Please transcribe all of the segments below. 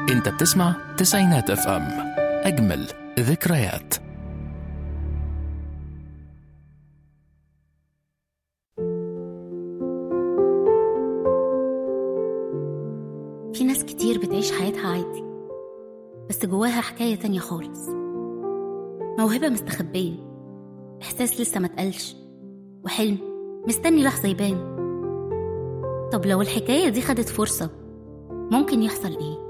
انت بتسمع تسعينات اف ام اجمل ذكريات في ناس كتير بتعيش حياتها عادي بس جواها حكاية تانية خالص موهبة مستخبية إحساس لسه متقلش وحلم مستني لحظة يبان طب لو الحكاية دي خدت فرصة ممكن يحصل إيه؟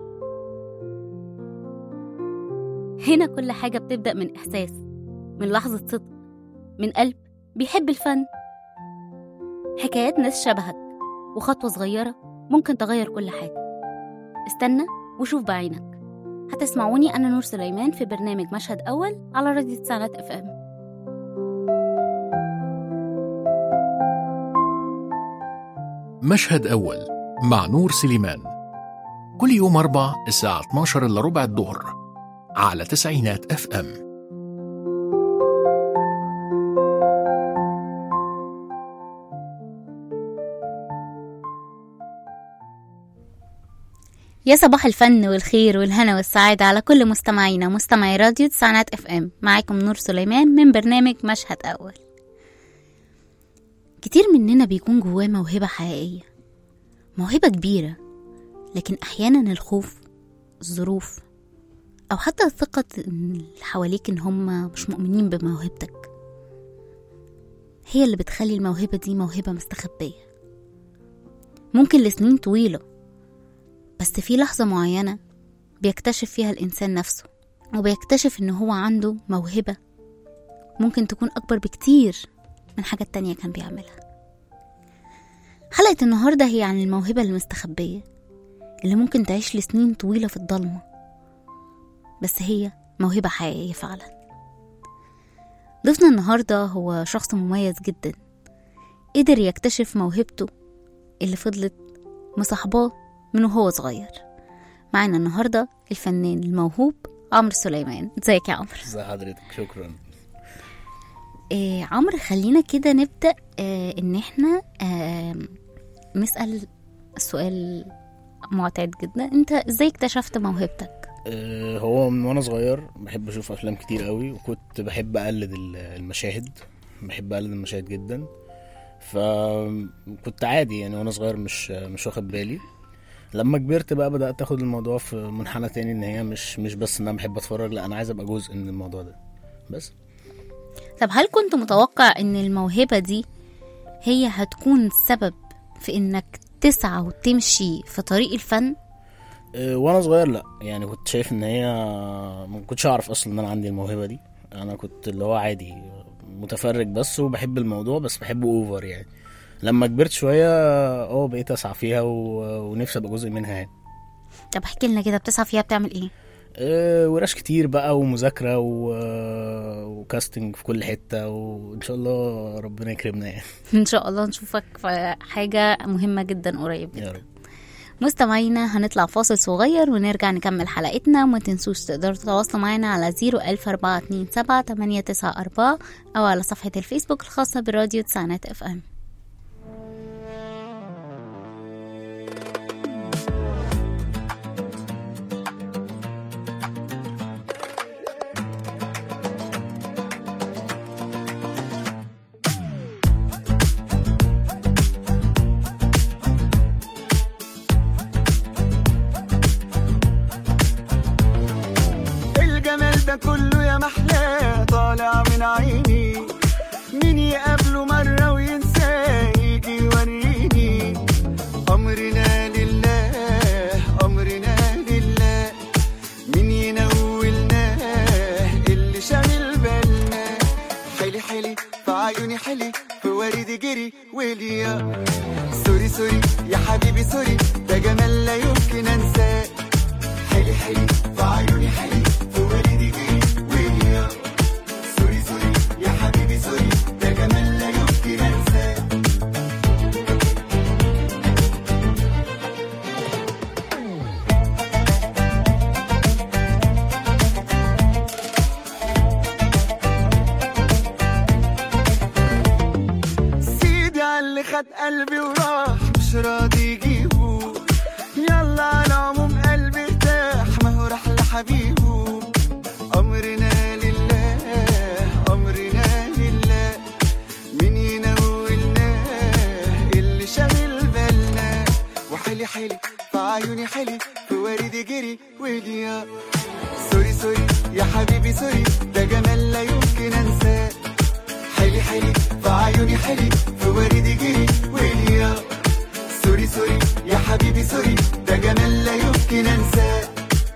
هنا كل حاجة بتبدأ من إحساس من لحظة صدق من قلب بيحب الفن حكايات ناس شبهك وخطوة صغيرة ممكن تغير كل حاجة استنى وشوف بعينك هتسمعوني أنا نور سليمان في برنامج مشهد أول على راديو تسعينات اف ام مشهد أول مع نور سليمان كل يوم أربع الساعة 12 إلا ربع الظهر على تسعينات اف ام يا صباح الفن والخير والهنا والسعادة على كل مستمعينا مستمعي راديو تسعينات اف ام معاكم نور سليمان من برنامج مشهد أول كتير مننا بيكون جواه موهبة حقيقية موهبة كبيرة لكن أحيانا الخوف الظروف أو حتى الثقة إن اللي حواليك إن هم مش مؤمنين بموهبتك هي اللي بتخلي الموهبة دي موهبة مستخبية ممكن لسنين طويلة بس في لحظة معينة بيكتشف فيها الإنسان نفسه وبيكتشف إن هو عنده موهبة ممكن تكون أكبر بكتير من حاجات تانية كان بيعملها حلقة النهاردة هي عن الموهبة المستخبية اللي ممكن تعيش لسنين طويلة في الضلمة بس هي موهبة حقيقية فعلا ضيفنا النهاردة هو شخص مميز جدا قدر يكتشف موهبته اللي فضلت مصاحباه من وهو صغير معانا النهاردة الفنان الموهوب عمرو سليمان ازيك يا عمرو ازي حضرتك شكرا إيه عمرو خلينا كده نبدأ آه ان احنا آه نسأل السؤال معتاد جدا انت ازاي اكتشفت موهبتك آه، هو من وانا صغير بحب اشوف افلام كتير قوي وكنت بحب اقلد ال- المشاهد بحب اقلد المشاهد جدا فكنت عادي يعني وانا صغير مش مش واخد بالي لما كبرت بقى بدات اخد الموضوع في منحنى تاني ان هي مش مش بس ان انا بحب اتفرج لا انا عايز ابقى جزء من الموضوع ده بس طب هل كنت متوقع ان الموهبة دي هي هتكون السبب في انك تسعى وتمشي في طريق الفن آه، وانا صغير لا يعني كنت شايف ان هي ما كنتش اعرف اصلا ان انا عندي الموهبه دي انا كنت اللي هو عادي متفرج بس وبحب الموضوع بس بحبه اوفر يعني لما كبرت شويه اه بقيت اسعى فيها و... ونفسي ابقى جزء منها يعني طب احكي لنا كده بتسعى فيها بتعمل ايه أه ورش كتير بقى ومذاكره و... وكاستنج في كل حته وان شاء الله ربنا يكرمنا يعني ان شاء الله نشوفك في حاجة مهمة جدا قريب يا جدا رب مستمعينا هنطلع فاصل صغير ونرجع نكمل حلقتنا وما تنسوش تقدروا تتواصلوا معنا على 01427 أو على صفحة الفيسبوك الخاصة براديو تسعينات اف ام الجمال ده كله يا محلاه طالع من عيني مين يقابله مرة وينساه يجي يوريني أمرنا لله أمرنا لله مين ينولناه اللي شاغل بالنا حلي حلي في عيوني حلي في وردي جري وليا سوري سوري يا حبيبي سوري ده جمال لا يمكن انساه حلي حلي في عيوني حلي في ولدي جري ويا سوري سوري يا حبيبي سوري ده جمال لا يمكن انساه سيدي على اللي خد قلبي وراح مش راضي يجيبه يلا على العموم قلبي ارتاح حبيبه أمرنا لله أمرنا لله مين ينولنا اللي شاغل بالنا وحلي حلي في عيوني حلي في وردي جري وليا سوري سوري يا حبيبي سوري ده جمال لا يمكن انساه حلي حلي في عيوني حلي في وردي جري وليا سوري سوري يا حبيبي سوري ده جمال لا يمكن انساه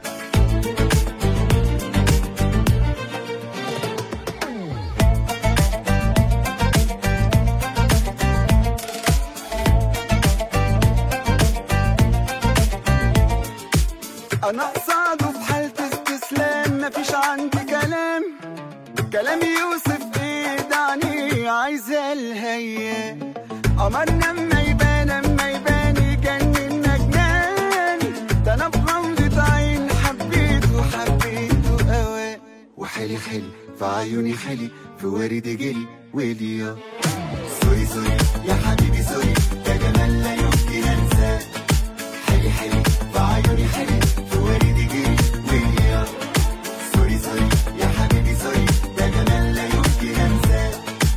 انا قصاده في حالة استسلام مفيش عندي كلام كلام يوسف ايه دعني عايزة الهيا قمرنا اما يبان اما يبان يجننا جنان ده انا بغمضة عين حبيته حبيته اوان وحلي حلي في عيوني حلي في ورد جري وليا سوري سوري يا حبيبي سوري ده جمال لا يمكن انساه حلي حلي في عيوني حلي في ورد جري ويا سوري سوري يا حبيبي سوري ده جمال لا يمكن انساه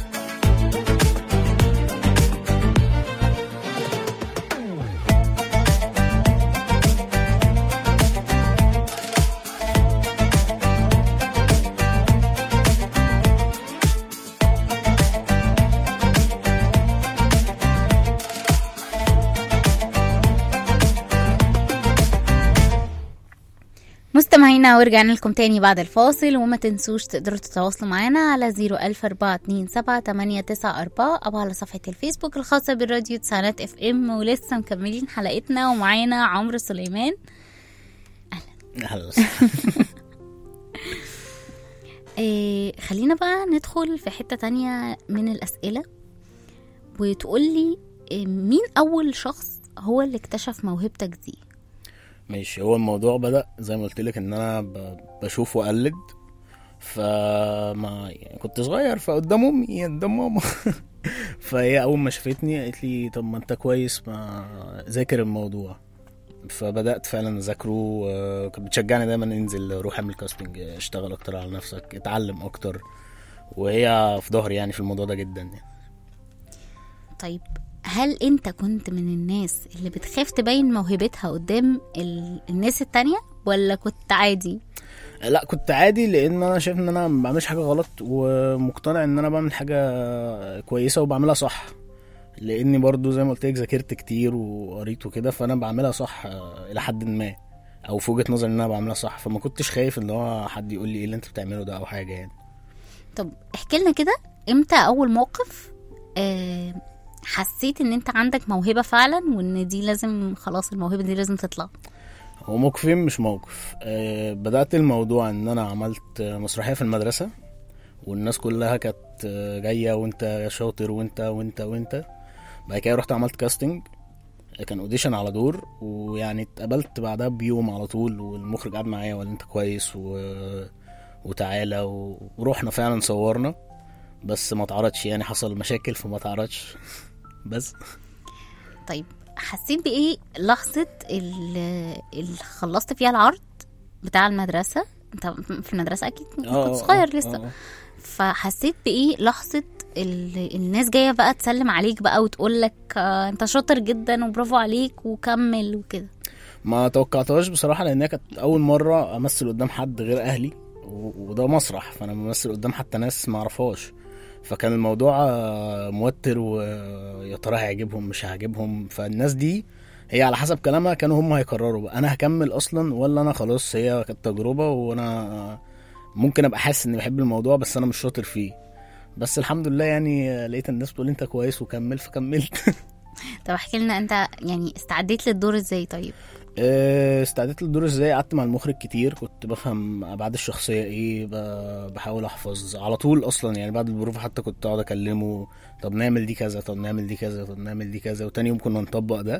مستمعينا ورجعنا لكم تاني بعد الفاصل وما تنسوش تقدروا تتواصلوا معنا على 010427894 أو على صفحة الفيسبوك الخاصة بالراديو تسعينات اف ام ولسه مكملين حلقتنا ومعانا عمرو سليمان أهلا وسهلا. إيه خلينا بقى ندخل في حتة تانية من الأسئلة وتقولي إيه مين أول شخص هو اللي اكتشف موهبتك دي ماشي هو الموضوع بدأ زي ما قلت لك ان انا ب- بشوف واقلد فما يعني كنت صغير فقدام امي قدام ماما فهي اول ما شافتني قالت لي طب ما انت كويس ما ذاكر الموضوع فبدات فعلا اذاكره وكانت بتشجعني دايما انزل روح اعمل كاستنج اشتغل اكتر على نفسك اتعلم اكتر وهي في ظهري يعني في الموضوع ده جدا يعني. طيب هل انت كنت من الناس اللي بتخاف تبين موهبتها قدام ال- الناس التانية ولا كنت عادي لا كنت عادي لان انا شايف ان انا ما بعملش حاجه غلط ومقتنع ان انا بعمل حاجه كويسه وبعملها صح لاني برضو زي ما قلت لك ذاكرت كتير وقريت وكده فانا بعملها صح آه، الى حد ما او في وجهه نظري ان انا بعملها صح فما كنتش خايف ان هو حد يقول لي ايه اللي انت بتعمله ده او حاجه يعني طب احكي لنا كده امتى اول موقف آه حسيت ان انت عندك موهبة فعلا وان دي لازم خلاص الموهبة دي لازم تطلع هو موقفين مش موقف أه بدأت الموضوع ان انا عملت مسرحية في المدرسة والناس كلها كانت آه، جاية وانت شاطر وانت وانت وانت بعد كده رحت عملت كاستنج كان اوديشن على دور ويعني اتقبلت بعدها بيوم على طول والمخرج قعد معايا وقال انت كويس و... وتعالى و... ورحنا فعلا صورنا بس ما اتعرضش يعني حصل مشاكل فما اتعرضش بس طيب حسيت بايه لحظة ال- اللي خلصت فيها العرض بتاع المدرسة انت في المدرسة اكيد كنت آه، صغير آه، لسه آه. فحسيت بايه لحظة ال- الناس جاية بقى تسلم عليك بقى وتقول لك آه انت شاطر جدا وبرافو عليك وكمل وكده ما توقعتهاش بصراحه لانها كانت اول مره امثل قدام حد غير اهلي و- وده مسرح فانا بمثل قدام حتى ناس ما اعرفهاش فكان الموضوع آه، موتر ويا ترى هيعجبهم مش هيعجبهم فالناس دي هي على حسب كلامها كانوا هم هيقرروا بقى انا هكمل اصلا ولا انا خلاص هي كانت تجربه وانا ممكن ابقى حاسس اني بحب الموضوع بس انا مش شاطر فيه بس الحمد لله يعني لقيت الناس بتقول انت كويس وكمل فكملت طب احكي لنا انت يعني استعديت للدور ازاي طيب آه، استعدت للدور ازاي قعدت مع المخرج كتير كنت بفهم ابعاد الشخصيه ايه ب- بحاول احفظ على طول اصلا يعني بعد البروف حتى كنت اقعد اكلمه طب نعمل دي كذا طب نعمل دي كذا طب نعمل دي كذا وتاني يوم كنا نطبق ده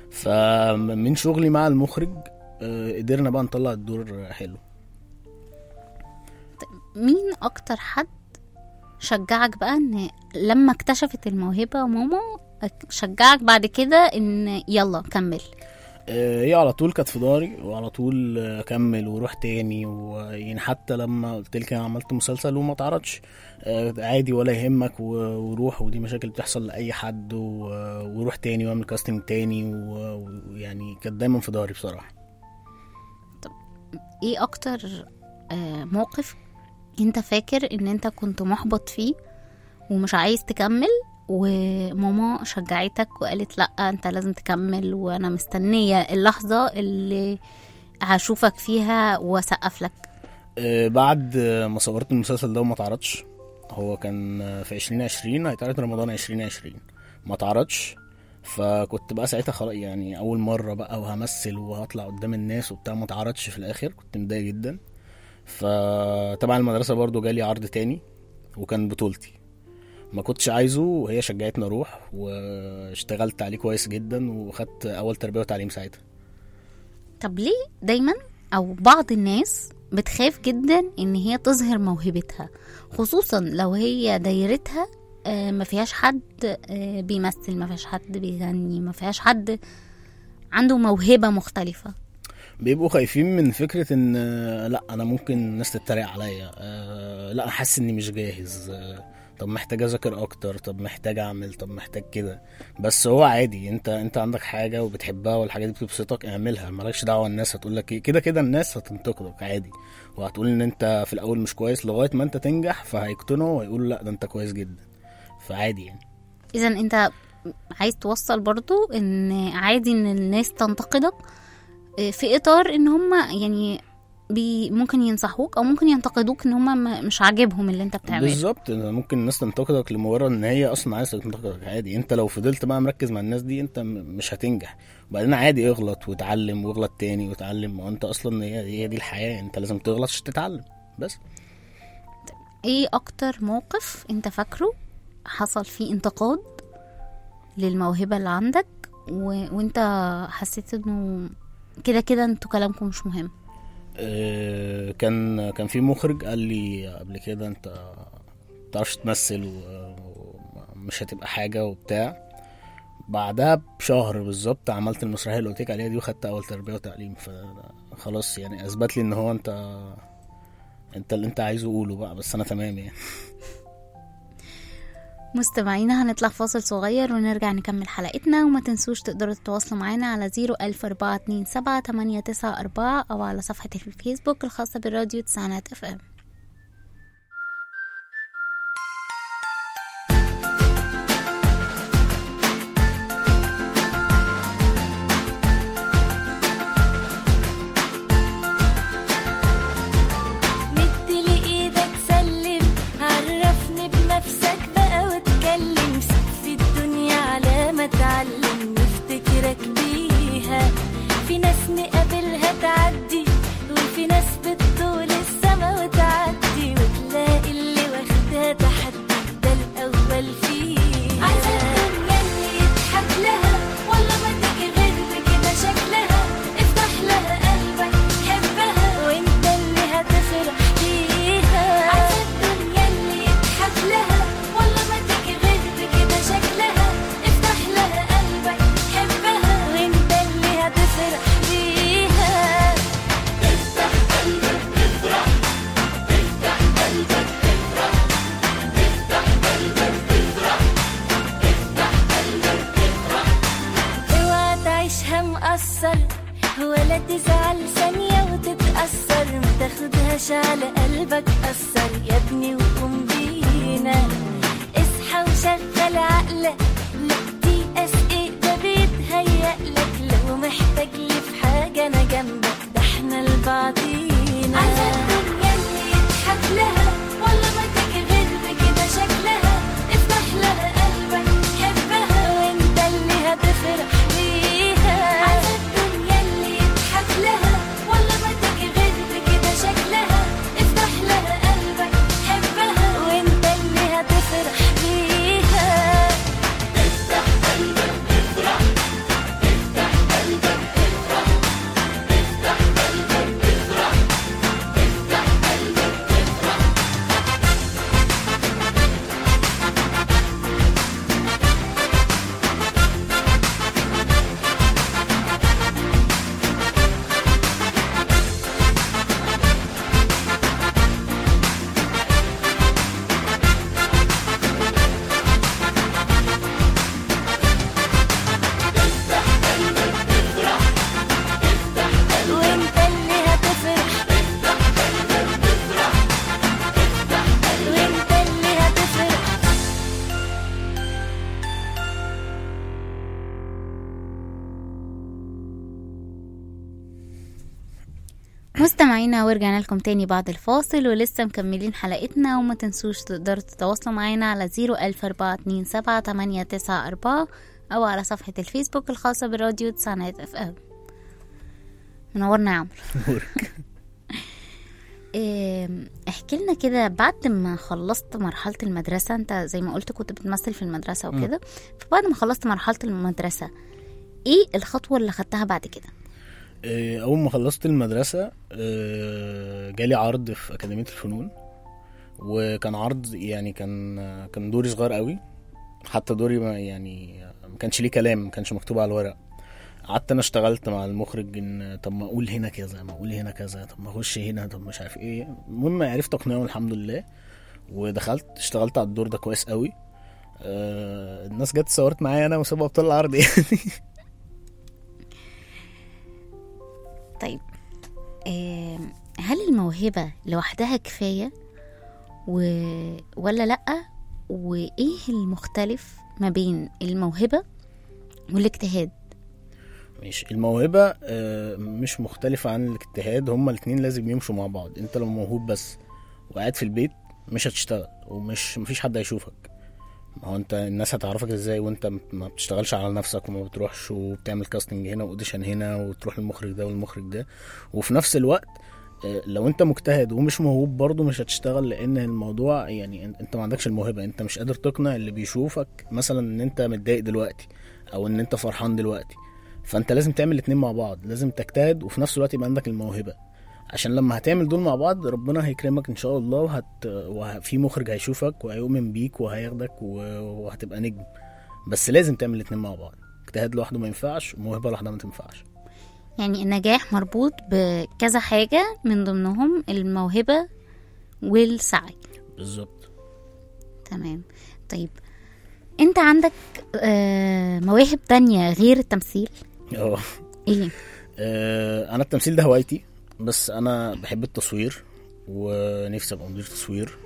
فمن شغلي مع المخرج آه، قدرنا بقى نطلع الدور حلو مين اكتر حد شجعك بقى ان لما اكتشفت الموهبة ماما شجعك بعد كده ان يلا كمل آه، هي على طول كانت في داري وعلى طول آه، كمل وروح تاني ويعني حتى لما قلت لك انا عملت مسلسل وما اتعرضش آه، عادي ولا يهمك و- وروح ودي مشاكل بتحصل لاي حد و- وروح تاني واعمل كاستنج تاني و- ويعني كانت دايما في داري بصراحه ايه اكتر آه، موقف انت فاكر ان انت كنت محبط فيه ومش عايز تكمل وماما شجعتك وقالت لا انت لازم تكمل وانا مستنية اللحظة اللي هشوفك فيها واسقف لك آه، بعد آه، ما صورت المسلسل ده وما اتعرضش هو كان آه، في عشرين عشرين هيتعرض رمضان عشرين عشرين ما اتعرضش فكنت بقى ساعتها خلاص يعني اول مره بقى وهمثل وهطلع قدام الناس وبتاع ما اتعرضش في الاخر كنت متضايق جدا فتبع المدرسه برضو جالي عرض تاني وكان بطولتي ما كنتش عايزه وهي شجعتني اروح واشتغلت عليه كويس جدا وخدت اول تربيه وتعليم ساعتها طب ليه دايما او بعض الناس بتخاف جدا ان هي تظهر موهبتها خصوصا لو هي دايرتها آه، ما فيهاش حد آه، بيمثل ما فيهاش حد بيغني ما فيهاش حد عنده موهبة مختلفة بيبقوا خايفين من فكرة ان آه، لا انا ممكن الناس تتريق عليا آه، لا حاسس اني مش جاهز آه، طب محتاج اذاكر اكتر طب محتاج اعمل طب محتاج كده بس هو عادي انت انت عندك حاجة وبتحبها والحاجة دي بتبسطك اعملها مالكش دعوة الناس هتقول لك ايه كده كده الناس هتنتقدك عادي وهتقول ان انت في الاول مش كويس لغاية ما انت تنجح فهيقتنعوا ويقولوا لا ده انت كويس جدا فعادي يعني اذا انت عايز توصل برضو ان عادي ان الناس تنتقدك آه، في اطار ان هم يعني بي ممكن ينصحوك او ممكن ينتقدوك ان هم م- مش عاجبهم اللي انت بتعمله بالظبط ممكن الناس تنتقدك لمجرد ان هي اصلا عايزه تنتقدك عادي انت لو فضلت بقى مركز مع الناس دي انت م- مش هتنجح وبعدين عادي اغلط وتعلم واغلط تاني وتعلم وانت اصلا هي هي دي الحياه انت لازم تغلط عشان تتعلم بس ايه اكتر موقف انت فاكره حصل فيه انتقاد للموهبة اللي عندك و... وانت حسيت انه كده كده انتوا كلامكم مش مهم آه، كان كان في مخرج قال لي قبل كده انت متعرفش تمثل ومش هتبقى حاجه وبتاع بعدها بشهر بالظبط عملت المسرحيه اللي قلت لك عليها دي وخدت اول تربيه وتعليم فخلاص يعني اثبت لي ان هو انت انت اللي انت عايزه قوله بقى بس انا تمام يعني مستمعينا هنطلع فاصل صغير ونرجع نكمل حلقتنا وما تنسوش تقدروا تتواصلوا معانا على 01427 أو على صفحة الفيسبوك الخاصة بالراديو تسعينات اف ام مدلي ايدك سلم عرفني بنفسك بقى واتكلم سيب في الدنيا على ما اتعلم نفتكرك بيها في ناس نقابلها تعدي وفي ناس بتطول السما وتعدي وتلاقي اللي واخدها تحدي ده الاول فيها عايزة الدنيا اللي يضحك لها والله ما تيجي غير بكده شكلها افتح لها قلبك حبها وانت اللي هتفرح بيها عايزة الدنيا اللي يضحك لها والله ما تيجي غير بكده شكلها افتح لها قلبك حبها وانت اللي هتفرح بيها اوعى تعيشها مقصر ولا تزعل ثانية وتتأثر ما تاخدهاش على قلبك أثر يا ابني وقوم بينا اصحى وشغل عقلك لا تيأس ايه ده بيتهيألك لو محتاج لي في حاجة أنا جنبك ده احنا لبعضينا عايزة الدنيا اللي يضحك لها والله ما تيجي غير بكده شكلها افتح لها قلبك حبها وانت اللي هتفرح بيها عايزة الدنيا اللي يضحك لها والله ما تيجي غير بكده شكلها افتح لها قلبك حبها وانت اللي هتفرح بيها مستمعينا ورجعنا لكم تاني بعد الفاصل ولسه مكملين حلقتنا وما تنسوش تقدروا تتواصلوا معانا على 01427 أو على صفحة الفيسبوك الخاصة بالراديو تسعينات اف ام منورنا يا عمرو إيه، احكي لنا كده بعد ما خلصت مرحلة المدرسة انت زي ما قلت كنت بتمثل في المدرسة وكده فبعد ما خلصت مرحلة المدرسة ايه الخطوة اللي خدتها بعد كده آه، اول ما خلصت المدرسه آه، جالي عرض في اكاديميه الفنون وكان عرض يعني كان كان دوري صغير قوي حتى دوري ما يعني ما كانش ليه كلام ما كانش مكتوب على الورق قعدت انا اشتغلت مع المخرج ان طب ما اقول هنا كذا ما اقول هنا كذا طب ما اخش هنا طب مش عارف ايه المهم عرفت اقنعه الحمد لله ودخلت اشتغلت على الدور ده كويس قوي آه الناس جت صورت معايا انا وسبب ابطال العرض يعني طيب آه، هل الموهبة لوحدها كفاية و... ولا لأ وإيه المختلف ما بين الموهبة والاجتهاد ماشي الموهبة آه، مش مختلفة عن الاجتهاد هما الاتنين لازم يمشوا مع بعض انت لو موهوب بس وقاعد في البيت مش هتشتغل ومش مفيش حد هيشوفك ما هو انت الناس هتعرفك ازاي وانت ما بتشتغلش على نفسك وما بتروحش وبتعمل كاستنج هنا واوديشن هنا وتروح للمخرج ده والمخرج ده وفي نفس الوقت آه، لو انت مجتهد ومش موهوب برضه مش هتشتغل لان الموضوع يعني ان- انت ما عندكش الموهبه انت مش قادر تقنع اللي بيشوفك مثلا ان انت متضايق دلوقتي او ان انت فرحان دلوقتي فانت لازم تعمل الاتنين مع بعض لازم تجتهد وفي نفس الوقت يبقى عندك الموهبه عشان لما هتعمل دول مع بعض ربنا هيكرمك ان شاء الله وهت... وفي مخرج هيشوفك وهيؤمن بيك وهياخدك و... وهتبقى نجم بس لازم تعمل الاتنين مع بعض اجتهاد لوحده ما ينفعش وموهبه لوحدها ما تنفعش يعني النجاح مربوط بكذا حاجة من ضمنهم الموهبة والسعي بالظبط تمام طيب انت عندك آه، مواهب تانية غير التمثيل اه ايه آه، انا التمثيل ده هوايتي بس انا بحب التصوير ونفسي ابقى مدير تصوير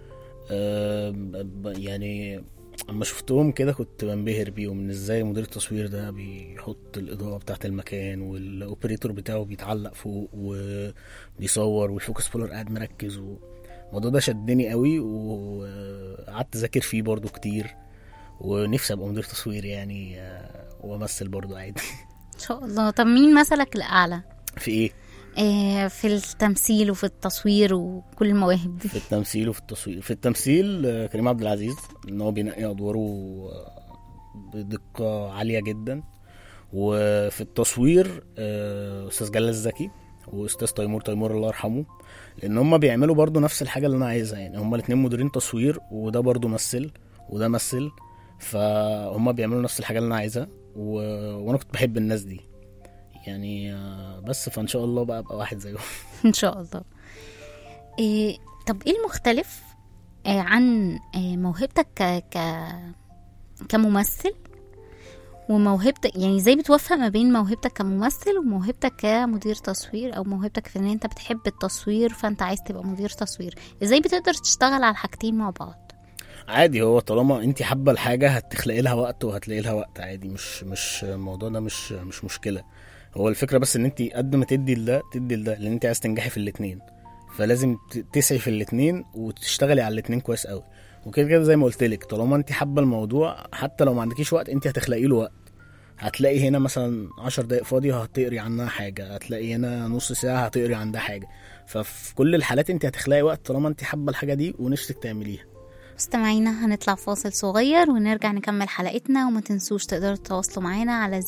آه، ب- ب- يعني اما شفتهم كده كنت بنبهر بيهم ان ازاي مدير التصوير ده بيحط الاضاءه بتاعه المكان والاوبريتور بتاعه بيتعلق فوق وبيصور والفوكس بولر قاعد مركز و- الموضوع ده شدني قوي وقعدت اذاكر فيه برضو كتير ونفسي ابقى مدير تصوير يعني آه، وامثل برضو عادي ان شاء الله طب مين مثلك الاعلى في ايه آه، في التمثيل وفي التصوير وكل المواهب دي في التمثيل وفي التصوير في التمثيل آه، كريم عبد العزيز ان هو بينقي ادواره آه، بدقه عاليه جدا وفي التصوير آه، استاذ جلال الزكي واستاذ تيمور تيمور الله يرحمه لان هم بيعملوا برضو نفس الحاجه اللي انا عايزها يعني هم الاتنين مديرين تصوير وده برضو مثل وده مثل فهم بيعملوا نفس الحاجه اللي انا عايزها و... وانا كنت بحب الناس دي يعني آه، بس فان شاء الله بقى ابقى واحد زيهم ان شاء الله إيه طب ايه المختلف آه، عن آه، موهبتك ك... ك... كممثل وموهبتك يعني ازاي بتوفق ما بين موهبتك كممثل وموهبتك كمدير تصوير او موهبتك في ان انت بتحب التصوير فانت عايز تبقى مدير تصوير ازاي بتقدر تشتغل على الحاجتين مع بعض عادي هو طالما انت حابه الحاجه هتخلقي لها وقت وهتلاقي لها وقت عادي مش مش الموضوع ده مش مش مشكله هو الفكره بس ان انت قد ما تدي لده تدي لده لان انت عايز تنجحي في الاثنين فلازم ت- تسعي في الاثنين وتشتغلي على الاثنين كويس قوي وكده كده زي ما قلت لك طالما انت حابه الموضوع حتى لو ما عندكيش وقت انت هتخلقي له وقت هتلاقي هنا مثلا عشر دقايق فاضية هتقري عنها حاجة هتلاقي هنا نص ساعة هتقري عندها حاجة ففي كل الحالات انت هتخلقي وقت طالما انت حابة الحاجة دي ونفسك تعمليها مستمعينا هنطلع فاصل صغير ونرجع نكمل حلقتنا وما تنسوش تقدروا تتواصلوا معانا على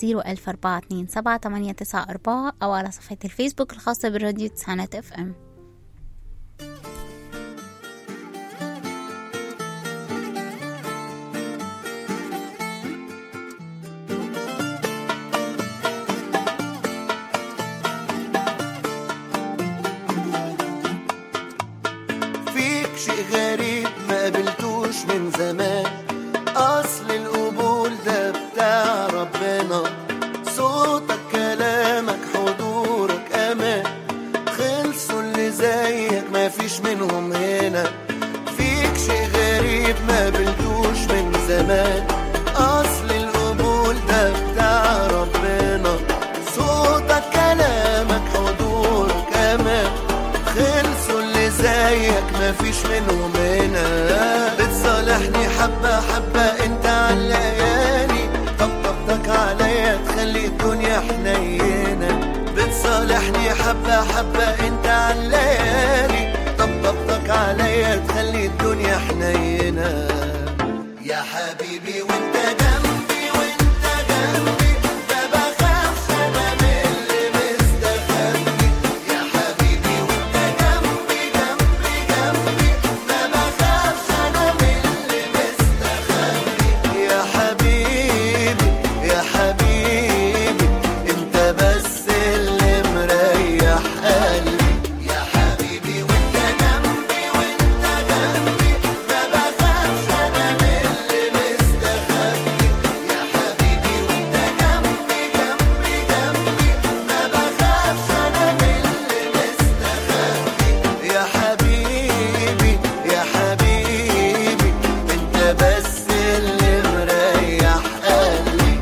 01427 أو على صفحة الفيسبوك الخاصة بالراديو تسعينات اف ام فيك شيء غريب ما قابلتوش من زمان اصل القبول ده بتاع ربنا صوتك كلامك حضورك امان خلصوا اللي زيك ما فيش منهم هنا فيك شيء غريب ما قابلتوش من زمان اصل القبول ده بتاع ربنا صوتك كلامك حضورك امان حبة حبة انت علالي طبطبتك عليا تخلي الدنيا حنينة يا حبيبي وانت جنبي وانت جنبي ما بخافش انا من اللي مستخبي يا حبيبي وانت جنبي جنبي جنبي ما بخافش انا من اللي مستخبي يا حبيبي يا حبيبي انت بس اللي مريح قلبي يا حبيبي وانت جنبي وانت جنبي ما بخافش انا من اللي مستخبي يا حبيبي وانت جنبي جنبي جنبي ما بخافش انا من اللي مستخبي يا حبيبي يا حبيبي انت بس اللي مريح قلبي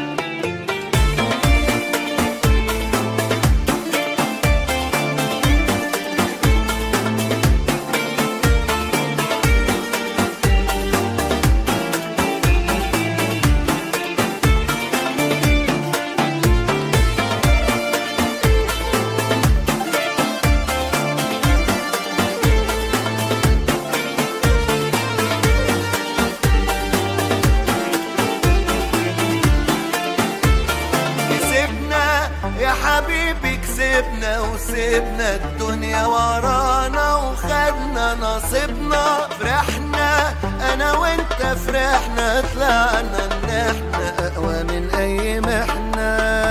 كسبنا يا حبيبي كسبنا وسيبنا الدنيا ورانا وخدنا نصيبنا فرحنا انا وانت فرحنا طلعنا ان احنا اقوى من اي محنة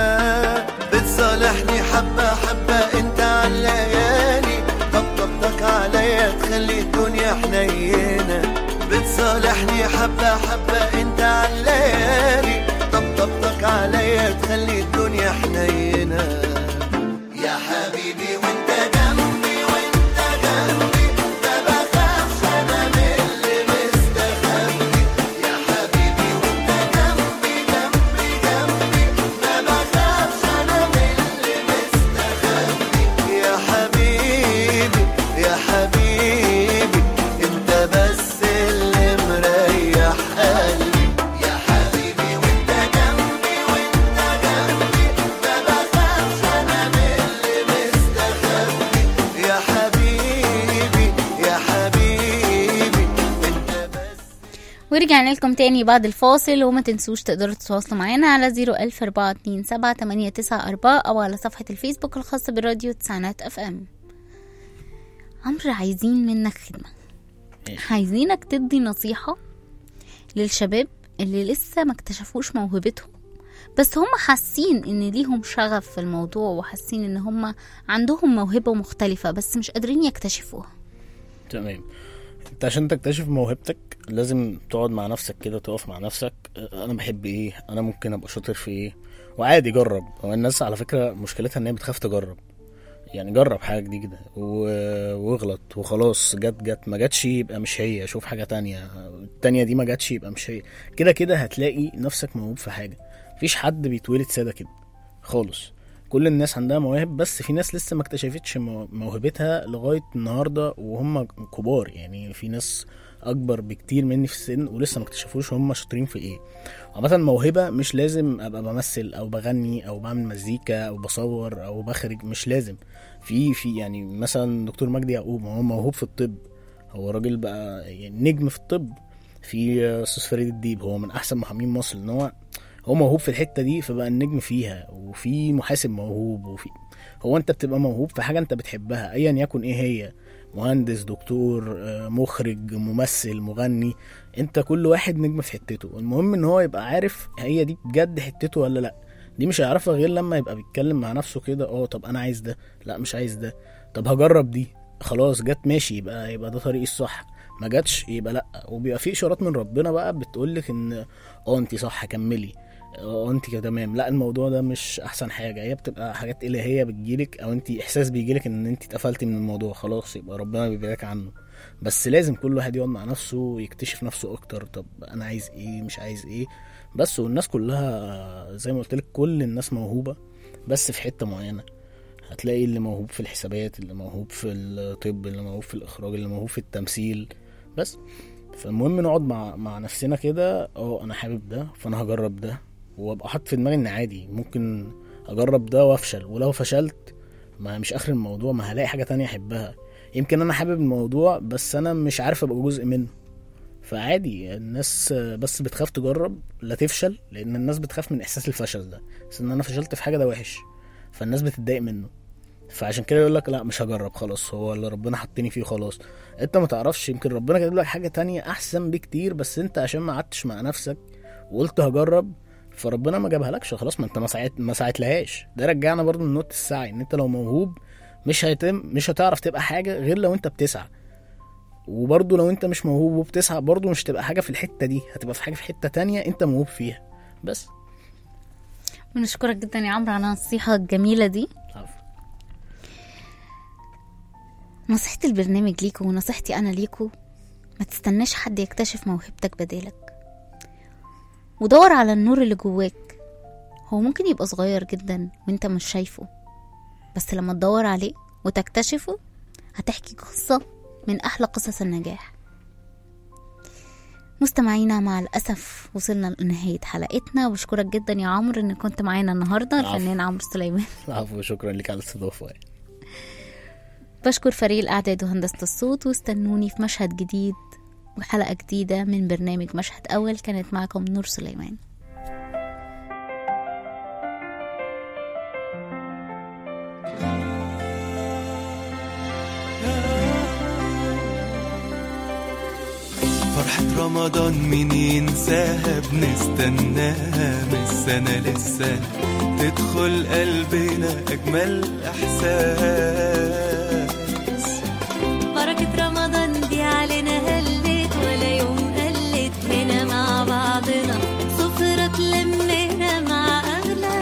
بتصالحني حبة حبة انت عالليالي طبطبتك عليا تخلي الدنيا حنينة بتصالحني حبة حبة انت عالليالي طبطبتك عليا تخلي الدنيا حنينة يا حبيبي وانت جنبي وانت جنبي ما بخافش انا من اللي مستخبي يا حبيبي وانت جنبي جنبي جنبي ما بخافش انا من اللي مستخبي يا حبيبي يا حبيبي انت بس اللي مريح قلبي يا حبيبي وانت جنبي وانت جنبي ما بخافش انا من اللي مستخبي يا حبيبي يا حبيبي انت بس ورجعنا لكم تاني بعد الفاصل وما تنسوش تقدروا تتواصلوا معانا على 00427 أو على صفحة الفيسبوك الخاصة بالراديو تسعينات اف ام عمرو عايزين منك خدمة ماشي. عايزينك تدي نصيحة للشباب اللي لسه ما اكتشفوش موهبتهم بس هم حاسين ان ليهم شغف في الموضوع وحاسين ان هم عندهم موهبة مختلفة بس مش قادرين يكتشفوها تمام انت عشان تكتشف موهبتك لازم تقعد مع نفسك كده تقف مع نفسك اه، انا بحب ايه انا ممكن ابقى شاطر في ايه وعادي جرب هو الناس على فكره مشكلتها ان هي بتخاف تجرب يعني جرب حاجه جديده و- واغلط وخلاص جت جت ما جاتش يبقى مش هي شوف حاجه تانية التانية دي ما جاتش يبقى مش هي كده كده هتلاقي نفسك موهوب في حاجه مفيش حد بيتولد ساده كده خالص كل الناس عندها مواهب بس في ناس لسه ما اكتشفتش مو- موهبتها لغايه النهارده وهم كبار يعني في ناس اكبر بكتير مني في السن ولسه ما اكتشفوش هم شاطرين في ايه عامه موهبه مش لازم ابقى بمثل او بغني او بعمل مزيكا او بصور او بخرج مش لازم في في يعني مثلا دكتور مجدي يعقوب هو موهوب في الطب هو راجل بقى يعني نجم في الطب في استاذ فريد الديب هو من احسن محامين مصر ان هو هو موهوب في الحته دي فبقى النجم فيها وفي محاسب موهوب وفي هو انت بتبقى موهوب في حاجه انت بتحبها ايا يكن ايه هي مهندس دكتور آه، مخرج ممثل مغني انت كل واحد نجم في حتته المهم ان هو يبقى عارف هي دي بجد حتته ولا لا دي مش هيعرفها غير لما يبقى بيتكلم مع نفسه كده اه طب انا عايز ده لا مش عايز ده طب هجرب دي خلاص جت ماشي يبقى يبقى ده طريقي الصح ما جاتش يبقى لا وبيبقى في اشارات من ربنا بقى بتقولك ان اه انت صح كملي اه انت كده تمام لا الموضوع ده مش احسن حاجه هي بتبقى حاجات الهيه بتجيلك او انت احساس بيجيلك ان انت اتقفلتي من الموضوع خلاص يبقى ربنا بيبعدك عنه بس لازم كل واحد يقعد مع نفسه ويكتشف نفسه اكتر طب انا عايز ايه مش عايز ايه بس والناس كلها زي ما قلت لك كل الناس موهوبه بس في حته معينه هتلاقي اللي موهوب في الحسابات اللي موهوب في الطب اللي موهوب في الاخراج اللي موهوب في التمثيل بس فالمهم نقعد مع مع نفسنا كده اه انا حابب ده فانا هجرب ده وابقى حاطط في دماغي ان عادي ممكن اجرب ده وافشل ولو فشلت ما مش اخر الموضوع ما هلاقي حاجه تانية احبها يمكن انا حابب الموضوع بس انا مش عارف ابقى جزء منه فعادي الناس بس بتخاف تجرب لا تفشل لان الناس بتخاف من احساس الفشل ده بس ان انا فشلت في حاجه ده وحش فالناس بتتضايق منه فعشان كده يقول لك لا مش هجرب خلاص هو اللي ربنا حطني فيه خلاص انت ما تعرفش يمكن ربنا كاتب لك حاجه تانية احسن بكتير بس انت عشان ما قعدتش مع نفسك وقلت هجرب فربنا ما جابها لكش خلاص ما انت ما ساعت ما ساعتلهاش ده رجعنا برضو لنقطه السعي ان انت لو موهوب مش هيتم مش هتعرف تبقى حاجه غير لو انت بتسعى وبرضو لو انت مش موهوب وبتسعى برضو مش تبقى حاجه في الحته دي هتبقى في حاجه في حته تانية انت موهوب فيها بس بنشكرك جدا يا عمرو على النصيحة الجميلة دي عفوا. نصيحة البرنامج ليكو ونصيحتي أنا ليكو ما تستناش حد يكتشف موهبتك بدالك ودور على النور اللي جواك هو ممكن يبقى صغير جدا وانت مش شايفه بس لما تدور عليه وتكتشفه هتحكي قصة من أحلى قصص النجاح مستمعينا مع الأسف وصلنا لنهاية حلقتنا وبشكرك جدا يا عمرو إن كنت معانا النهاردة العفو. الفنان عمرو سليمان العفو شكرا لك على الاستضافه يعني. بشكر فريق الإعداد وهندسة الصوت واستنوني في مشهد جديد وحلقة جديدة من برنامج مشهد أول كانت معكم نور سليمان فرحة رمضان مين ينساها بنستناها من السنة للسنة تدخل قلبنا أجمل إحساس بركة رمضان دي علينا هلت ولا يوم قلت هنا مع بعضنا سفرة تلمنا مع أغلى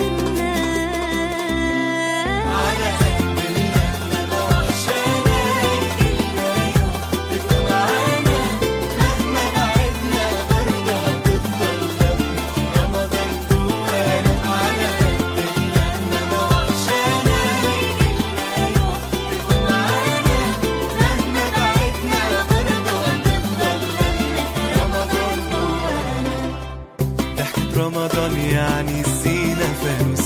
الناس ضحكة رمضان يعني الزينة فانوس